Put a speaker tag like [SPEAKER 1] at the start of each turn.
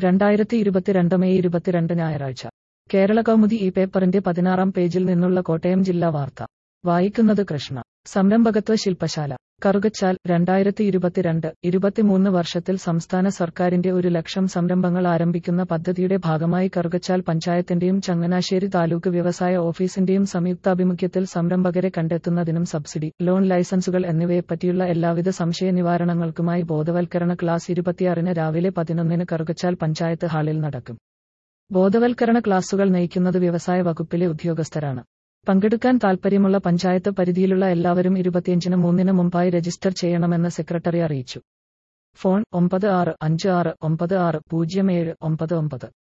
[SPEAKER 1] രണ്ടായിരത്തി ഇരുപത്തിരണ്ട് മെയ് ഇരുപത്തിരണ്ട് ഞായറാഴ്ച കേരള കൗമുദി ഈ പേപ്പറിന്റെ പതിനാറാം പേജിൽ നിന്നുള്ള കോട്ടയം ജില്ലാ വാർത്ത വായിക്കുന്നത് കൃഷ്ണ സംരംഭകത്വ ശില്പശാല കറുകച്ചാൽ രണ്ടായിരത്തി ഇരുപത്തിരണ്ട് ഇരുപത്തിമൂന്ന് വർഷത്തിൽ സംസ്ഥാന സർക്കാരിന്റെ ഒരു ലക്ഷം സംരംഭങ്ങൾ ആരംഭിക്കുന്ന പദ്ധതിയുടെ ഭാഗമായി കറുകച്ചാൽ പഞ്ചായത്തിന്റെയും ചങ്ങനാശ്ശേരി താലൂക്ക് വ്യവസായ ഓഫീസിന്റെയും സംയുക്താഭിമുഖ്യത്തിൽ സംരംഭകരെ കണ്ടെത്തുന്നതിനും സബ്സിഡി ലോൺ ലൈസൻസുകൾ എന്നിവയെപ്പറ്റിയുള്ള എല്ലാവിധ സംശയ നിവാരണങ്ങൾക്കുമായി ബോധവൽക്കരണ ക്ലാസ് ഇരുപത്തിയാറിന് രാവിലെ പതിനൊന്നിന് കറുകച്ചാൽ പഞ്ചായത്ത് ഹാളിൽ നടക്കും ബോധവൽക്കരണ ക്ലാസുകൾ നയിക്കുന്നത് വ്യവസായ വകുപ്പിലെ ഉദ്യോഗസ്ഥരാണ് പങ്കെടുക്കാൻ താൽപ്പര്യമുള്ള പഞ്ചായത്ത് പരിധിയിലുള്ള എല്ലാവരും ഇരുപത്തിയഞ്ചിന് മൂന്നിന് മുമ്പായി രജിസ്റ്റർ ചെയ്യണമെന്ന് സെക്രട്ടറി അറിയിച്ചു ഫോൺ ഒമ്പത് ആറ് അഞ്ച് ആറ് ഒമ്പത് ആറ് പൂജ്യം ഏഴ് ഒമ്പത് ഒമ്പത്